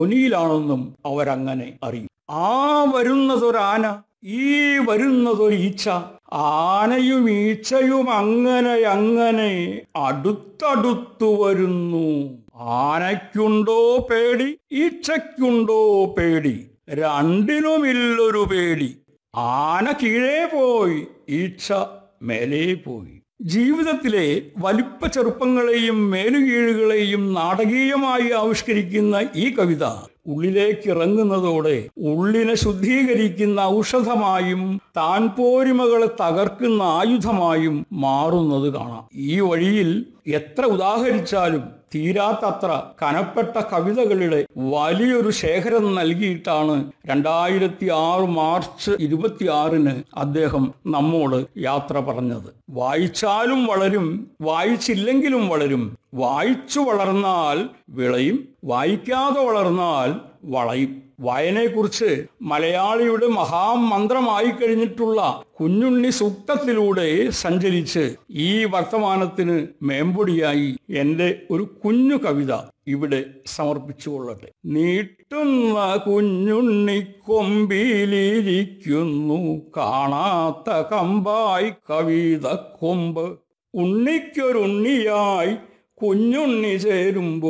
ഒനിയിലാണെന്നും അവരങ്ങനെ അറിയും ആ വരുന്നതൊരാന ഈ വരുന്നതൊരു ഈച്ച ആനയും ഈച്ചയും അങ്ങനെ അങ്ങനെ അടുത്തടുത്തു വരുന്നു ആനയ്ക്കുണ്ടോ പേടി ഈച്ചയ്ക്കുണ്ടോ പേടി രണ്ടിനുമില്ലൊരു പേടി ആന കീഴേ പോയി ഈച്ച മേലേ പോയി ജീവിതത്തിലെ വലിപ്പ ചെറുപ്പങ്ങളെയും മേലുകീഴുകളെയും നാടകീയമായി ആവിഷ്കരിക്കുന്ന ഈ കവിത ഉള്ളിലേക്ക് ഇറങ്ങുന്നതോടെ ഉള്ളിനെ ശുദ്ധീകരിക്കുന്ന ഔഷധമായും താൻ പോരിമകളെ തകർക്കുന്ന ആയുധമായും മാറുന്നത് കാണാം ഈ വഴിയിൽ എത്ര ഉദാഹരിച്ചാലും തീരാത്തത്ര കനപ്പെട്ട കവിതകളുടെ വലിയൊരു ശേഖരം നൽകിയിട്ടാണ് രണ്ടായിരത്തി ആറ് മാർച്ച് ഇരുപത്തിയാറിന് അദ്ദേഹം നമ്മോട് യാത്ര പറഞ്ഞത് വായിച്ചാലും വളരും വായിച്ചില്ലെങ്കിലും വളരും വായിച്ചു വളർന്നാൽ വിളയും വായിക്കാതെ വളർന്നാൽ വളയും വായനയെക്കുറിച്ച് മലയാളിയുടെ മഹാമന്ത്രമായി കഴിഞ്ഞിട്ടുള്ള കുഞ്ഞുണ്ണി സൂക്തത്തിലൂടെ സഞ്ചരിച്ച് ഈ വർത്തമാനത്തിന് മേമ്പൊടിയായി എൻ്റെ ഒരു കുഞ്ഞു കവിത ഇവിടെ സമർപ്പിച്ചുകൊള്ളട്ടെ നീട്ടുന്ന കുഞ്ഞുണ്ണി കൊമ്പിലിരിക്കുന്നു കാണാത്ത കമ്പായി കവിത കൊമ്പ് ഉണ്ണിക്കൊരുണ്ണിയായി കുഞ്ഞുണ്ണി ചേരുമ്പോൾ